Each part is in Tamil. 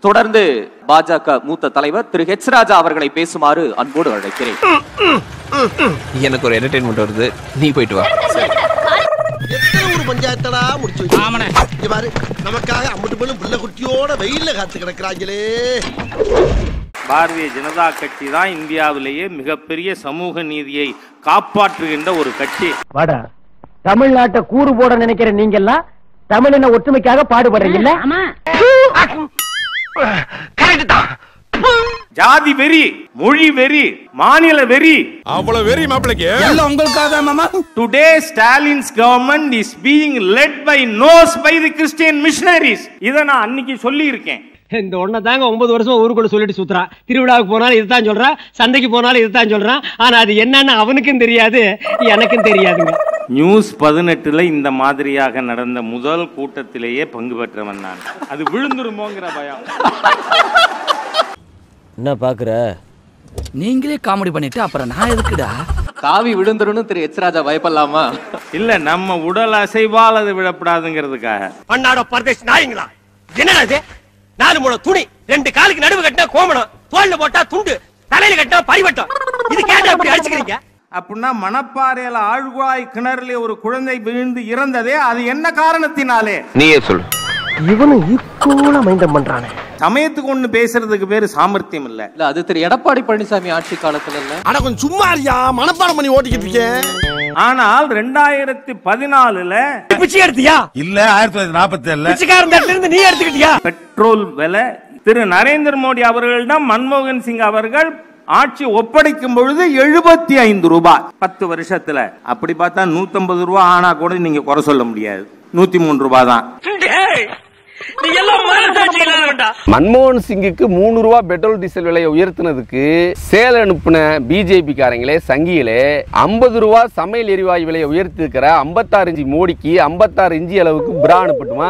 தொடர்ந்து பாஜக மூத்த தலைவர் திரு ஹெச் ராஜா அவர்களை பேசுமாறு அன்போடு அழைக்கிறேன் எனக்கு ஒரு என்டர்டைன்மெண்ட் வருது நீ போயிட்டு வா எத்தனை ஊர் பஞ்சாயத்தடா முடிச்சு வச்சு இங்க பாரு நமக்காக அம்பட்டு பேரும் புள்ள குட்டியோட வெயில்ல காத்து கிடக்குறாங்களே பாரதிய ஜனதா கட்சி தான் இந்தியாவிலேயே மிகப்பெரிய சமூக நீதியை காப்பாற்றுகின்ற ஒரு கட்சி வாடா தமிழ்நாட்டை கூறு போட நினைக்கிற நீங்க எல்லாம் தமிழின ஒற்றுமைக்காக பாடுபடுறீங்கல்ல ஜாதி வெறி மொழி வெறி மாநில வெறி அவ்வளவு வெறி மாப்பிளைக்கு today Stalin's government is being led by nose by the Christian missionaries இதை நான் அன்னைக்கு சொல்லி இருக்கேன் இந்த ஒன்ன தாங்க ஒன்பது வருஷமா ஊருக்குள்ள சொல்லிட்டு சுத்துறான் திருவிழாவுக்கு போனாலும் இதுதான் சொல்றான் சந்தைக்கு போனாலும் இதுதான் சொல்றான் ஆனா அது என்னன்னு அவனுக்கும் தெரியாது எனக்கும் தெரியாதுங்க நியூஸ் பதினெட்டுல இந்த மாதிரியாக நடந்த முதல் கூட்டத்திலேயே பங்கு பெற்றவன் நான் அது விழுந்துருமோங்கிற பயம் என்ன பாக்குற நீங்களே காமெடி பண்ணிட்டு அப்புறம் நான் எதுக்குடா காவி விழுந்துருன்னு திரு ஹெச் ராஜா பயப்படலாமா இல்ல நம்ம உடல் அசைவால் அது விழப்படாதுங்கிறதுக்காக பன்னாட பரதேஷ் நாய்ங்களா என்னடா இது நாலு மூணு துணி ரெண்டு காலுக்கு நடுவு கட்டினா கோமணம் தோல்ல போட்டா துண்டு தலையில கட்டினா பரிவட்டம் இது கேட்டா அப்படி அடிச்சுக்கிறீங்க அப்படின்னா மணப்பாறையில ஆழ்வாய் கிணறுல ஒரு குழந்தை விழுந்து இறந்ததே அது என்ன காரணத்தினாலே நீயே சொல்லு இவனும் ஈக்குவலா மைண்டம் பண்றானே சமயத்துக்கு ஒண்ணு பேசுறதுக்கு பேரு சாமர்த்தியம் இல்ல இல்ல அது திரு எடப்பாடி பழனிசாமி ஆட்சி காலத்துல இல்ல ஆனா கொஞ்சம் சும்மா இருக்கியா மனப்பாடம் பண்ணி ஓட்டிக்கிட்டு இருக்கேன் ஆனால் ரெண்டாயிரத்தி பதினாலுல பிச்சை எடுத்தியா இல்ல ஆயிரத்தி தொள்ளாயிரத்தி நாற்பத்தி ஏழுல பிச்சைக்காரன் தட்டுல இருந்து நீ எடுத்துக்கிட்டியா பெட்ரோல் விலை திரு நரேந்திர மோடி அவர்களிடம் மன்மோகன் சிங் அவர்கள் ஆட்சி ஒப்படைக்கும் பொழுது எழுபத்தி ஐந்து ரூபாய் பத்து வருஷத்துல அப்படி பார்த்தா நூத்தம்பது ரூபாய் ஆனா கூட நீங்க குறை சொல்ல முடியாது நூத்தி மூணு ரூபாய் தான் நீ எல்லாம் மனசாட்சி இல்லாதவன்டா மன்மோகன் சிங்குக்கு மூணு ரூபா பெட்ரோல் டீசல் விலையை உயர்த்தினதுக்கு சேல் அனுப்பின பிஜேபி காரங்களே சங்கிகளே ஐம்பது ரூபா சமையல் எரிவாயு விலையை உயர்த்தி இருக்கிற ஐம்பத்தாறு இஞ்சி மோடிக்கு ஐம்பத்தாறு இஞ்சி அளவுக்கு பிரா அனுப்பட்டுமா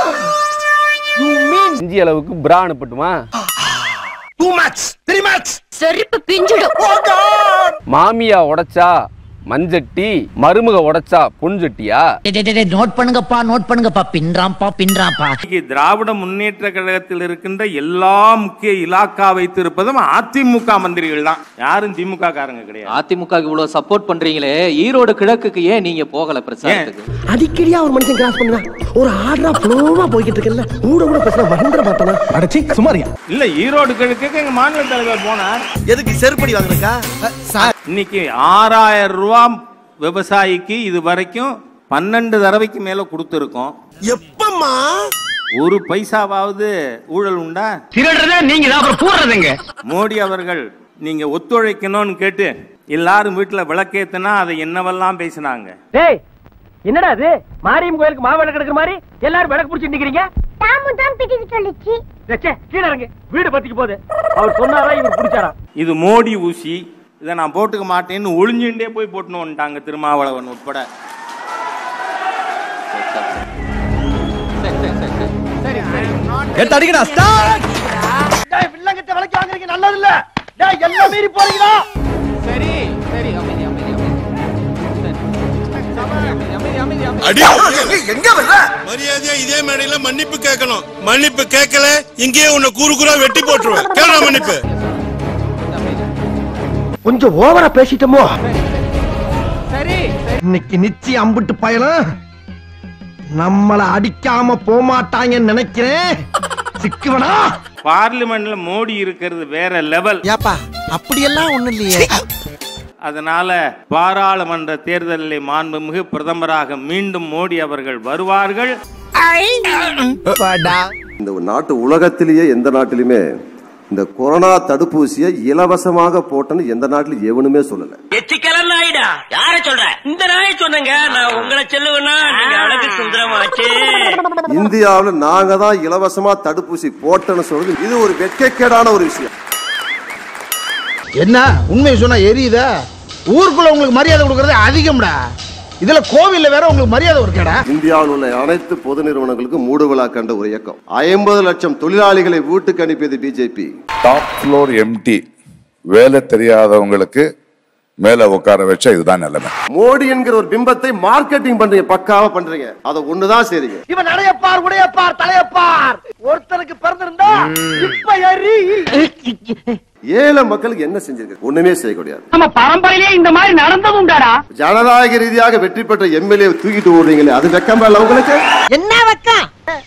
இஞ்சி அளவுக்கு பிரா அனுப்பட்டுமா டூ மேட்ச் த்ரீ மேட்ச் செருப்பு பிஞ்சிடும் மாமியா உடைச்சா மஞ்சட்டி மருமக உடைச்சா பொன்சட்டியா நோட் பண்ணுங்கப்பா நோட் பண்ணுங்கப்பா பின்றாம்பா பின்றாம்பா இன்னைக்கு திராவிட முன்னேற்ற கழகத்தில் இருக்கின்ற எல்லா முக்கிய இலாக்கா வைத்திருப்பதும் அதிமுக மந்திரிகள் தான் யாரும் திமுக காரங்க கிடையாது அதிமுக இவ்வளவு சப்போர்ட் பண்றீங்களே ஈரோடு கிழக்குக்கு ஏன் நீங்க போகல பிரச்சாரத்துக்கு அடிக்கடியா ஒரு மனுஷன் கிராஸ் பண்ணுவேன் ஒரு ஆர்டரா ஃப்ளோவா போய்கிட்டு இருக்கல கூட கூட பேசுற மகேந்திர பார்த்தனா அடச்சி சுமாரியா இல்ல ஈரோடு கிழக்குக்கு எங்க மாநில தலைவர் போனார் எதுக்கு செருப்படி வாங்குறக்கா சார் இன்னைக்கு ஆறாயிரம் ரூபா விவசாயிக்கு இது வரைக்கும் பன்னெண்டு தடவைக்கு மேல கொடுத்துருக்கோம் எப்பம்மா ஒரு பைசாவாவது ஊழல் உண்டா திருடுறதே நீங்க தான் அப்புறம் போடுறதுங்க மோடி அவர்கள் நீங்க ஒத்துழைக்கணும்னு கேட்டு எல்லாரும் வீட்டுல விளக்கேத்துனா அதை என்னவெல்லாம் பேசினாங்க டேய் என்னடா இது மாரியம் கோயிலுக்கு மாவிளக்கு எடுக்கிற மாதிரி எல்லாரும் விளக்கு பிடிச்சி நிக்கிறீங்க தாமு தான் பிடிக்க சொல்லிச்சு ச்சே, கீழே இறங்கு வீடு பத்திக்கு போகுது அவர் சொன்னாரா இவர் பிடிச்சாரா இது மோடி ஊசி இதை நான் போட்டுக்க மாட்டேன்னு ஒளிஞ்சுட்டே போய் போட்டுன்னு வந்துட்டாங்க திருமாவளவன் உட்பட சரி, சரி, சரி, சரி. எடுத்து அடிக்கடா ஸ்டார்ட் டேய் வில்லங்கத்தை விலைக்கு வாங்குறீங்க நல்லது இல்ல டேய் எல்லாம் மீறி போறீங்களா சரி சரி அமைதி அமைதி அமைதி சரி. அமைதி அமைதி அமைதி அடி எங்க வர்ற மரியாதையா இதே மேடையில மன்னிப்பு கேட்கணும் மன்னிப்பு கேட்கல இங்கேயே உன்னை கூறு கூறா வெட்டி போட்டுருவேன் கேளா மன்னிப்பு கொஞ்சம் ஓவரா பேசிட்டோமோ சரி இன்னைக்கு நிச்சயம் அம்பிட்டு பயணம் நம்மள அடிக்காம போமாட்டாங்கன்னு நினைக்கிறேன் சிக்குவனா பார்லிமெண்ட்ல மோடி இருக்கிறது வேற லெவல் ஏப்பா அப்படியெல்லாம் ஒண்ணு இல்லையே அதனால பாராளுமன்ற தேர்தலில் மாண்புமிகு பிரதமராக மீண்டும் மோடி அவர்கள் வருவார்கள் இந்த நாட்டு உலகத்திலேயே எந்த நாட்டிலுமே இந்த கொரோனா தடுப்பூசியை இலவசமாக போட்டன்னு எந்த நாட்டிலும் எவனுமே சொல்லல எச்சிக்கலன் நாயிடா யார சொல்ற இந்த நாயை சொன்னங்க நான் உங்களை சொல்லுவேன்னா நீங்க அழகு சுந்தரமாச்சு இந்தியாவில் நாங்க தான் இலவசமா தடுப்பூசி போட்டோன்னு சொல்றது இது ஒரு வெட்கக்கேடான ஒரு விஷயம் என்ன உண்மையை சொன்னா எரியுதா ஊருக்குள்ள உங்களுக்கு மரியாதை கொடுக்கறது அதிகம்டா இதுல கோவில்ல வேற உங்களுக்கு மரியாதை இருக்கடா இந்தியாவில் உள்ள அனைத்து பொது நிறுவனங்களுக்கும் மூடு விழா கண்ட ஒரு இயக்கம் ஐம்பது லட்சம் தொழிலாளிகளை வீட்டுக்கு அனுப்பியது பிஜேபி டாப் ஃப்ளோர் எம்டி வேலை தெரியாதவங்களுக்கு மேல உட்கார வச்சா இதுதான் நிலைமை மோடி என்கிற ஒரு பிம்பத்தை மார்க்கெட்டிங் பண்றீங்க பக்காவா பண்றீங்க அதை ஒண்ணுதான் செய்றீங்க இவன் நடையப்பார் உடையப்பார் தலையப்பார் ஒருத்தனுக்கு பிறந்திருந்தா இப்ப எரி ஏழை மக்களுக்கு என்ன செஞ்சிருக்கு ஒண்ணுமே செய்ய முடியாது நம்ம பரம்பரையிலே இந்த மாதிரி நடந்ததுண்டாடா ஜனநாயக ரீதியாக வெற்றி பெற்ற எம்எல்ஏ தூக்கிட்டு ஓடுறீங்களே அது வெக்கமா இல்ல உங்களுக்கு என்ன வெக்கம்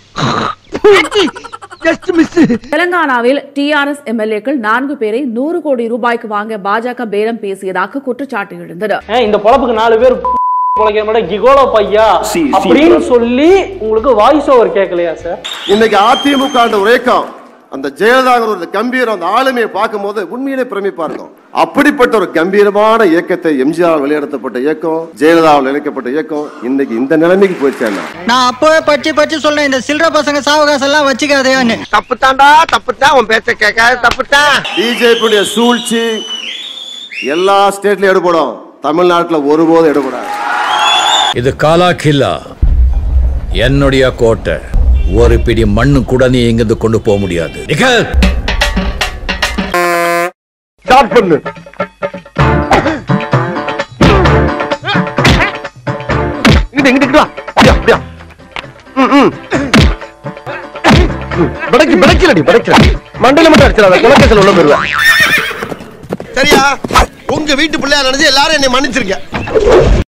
ஜஸ்ட் மிஸ் தெலங்கானாவில் டிஆர்எஸ் எம்எல்ஏக்கள் நான்கு பேரை நூறு கோடி ரூபாய்க்கு வாங்க பாஜக பேரம் பேசியதாக குற்றச்சாட்டு எழுந்தது இந்த பொழப்புக்கு நாலு பேர் பொழைக்கிற மாதிரி கிகோலோ பையா அப்படின்னு சொல்லி உங்களுக்கு வாய்ஸ் ஓவர் கேட்கலையா சார் இன்னைக்கு அதிமுக அந்த உரைக்கம் அந்த ஜெயலலிதாங்கிற ஒரு கம்பீரம் அந்த ஆளுமையை பார்க்கும்போது உண்மையிலே பிரமிப்பா இருக்கும் அப்படிப்பட்ட ஒரு கம்பீரமான இயக்கத்தை எம்ஜிஆர் வெளியெடுத்தப்பட்ட இயக்கம் ஜெயலலிதாவில் இணைக்கப்பட்ட இயக்கம் இன்னைக்கு இந்த நிலைமைக்கு போயிடுச்சேன்னா நான் அப்பவே பற்றி பற்றி சொல்றேன் இந்த சில்லற பசங்க சாவகாசம் எல்லாம் வச்சுக்காதேன்னு தப்பு தாண்டா தப்பு தான் உன் பேச்ச கேட்காத தப்பு தான் பிஜேபியுடைய சூழ்ச்சி எல்லா ஸ்டேட்லயும் எடுபடும் தமிழ்நாட்டுல ஒருபோதும் எடுபடாது இது காலா கில்லா என்னுடைய கோட்டை ஒரு பிடி மண்ணு கூட நீ இங்கிருந்து கொண்டு போக முடியாது நிக்கல் ஸ்டார்ட் பண்ணு இங்கிட்டு இங்கிட்டு வா அப்படியா அப்படியா ம், ம். பிடைக்கு பிடைக்கலடி பிடைக்கல மண்டல மட்டும் அடிச்சிடாத குலக்கத்தில் உள்ள போயிருவேன் சரியா உங்க வீட்டு பிள்ளையா நினைச்சு எல்லாரும் என்னை மன்னிச்சிருக்க